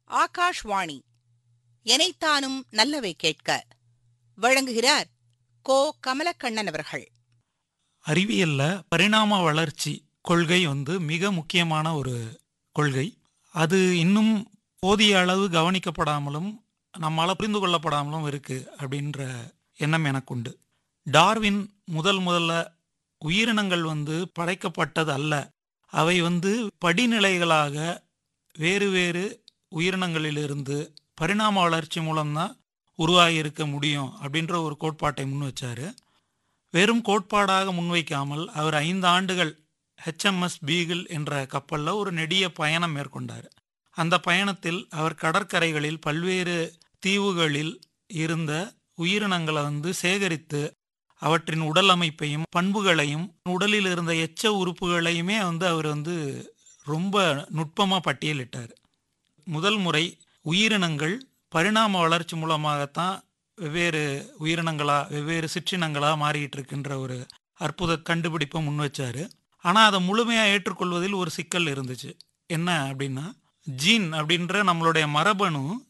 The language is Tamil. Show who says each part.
Speaker 1: ஆகாஷ்வாணி எனைத்தானும் நல்லவை கேட்க வழங்குகிறார் கோ கமலக்கண்ணன் அவர்கள்
Speaker 2: அறிவியல்ல பரிணாம வளர்ச்சி கொள்கை வந்து மிக முக்கியமான ஒரு கொள்கை அது இன்னும் போதிய அளவு கவனிக்கப்படாமலும் நம்மால் புரிந்து கொள்ளப்படாமலும் இருக்கு அப்படின்ற எண்ணம் எனக்குண்டு டார்வின் முதல் முதல்ல உயிரினங்கள் வந்து படைக்கப்பட்டது அல்ல அவை வந்து படிநிலைகளாக வேறு வேறு உயிரினங்களிலிருந்து பரிணாம வளர்ச்சி மூலம்தான் உருவாகி இருக்க முடியும் அப்படின்ற ஒரு கோட்பாட்டை முன் வச்சாரு வெறும் கோட்பாடாக முன்வைக்காமல் அவர் ஐந்து ஆண்டுகள் ஹெச்எம்எஸ் பீகிள் என்ற கப்பலில் ஒரு நெடிய பயணம் மேற்கொண்டார் அந்த பயணத்தில் அவர் கடற்கரைகளில் பல்வேறு தீவுகளில் இருந்த உயிரினங்களை வந்து சேகரித்து அவற்றின் உடல் அமைப்பையும் பண்புகளையும் உடலில் இருந்த எச்ச உறுப்புகளையுமே வந்து அவர் வந்து ரொம்ப நுட்பமாக பட்டியலிட்டார் முதல் முறை உயிரினங்கள் பரிணாம வளர்ச்சி மூலமாகத்தான் வெவ்வேறு உயிரினங்களா வெவ்வேறு சிற்றினங்களா மாறிட்டு இருக்கின்ற ஒரு அற்புத கண்டுபிடிப்பை முன் வச்சாரு ஆனால் அதை முழுமையாக ஏற்றுக்கொள்வதில் ஒரு சிக்கல் இருந்துச்சு என்ன அப்படின்னா ஜீன் அப்படின்ற நம்மளுடைய மரபணு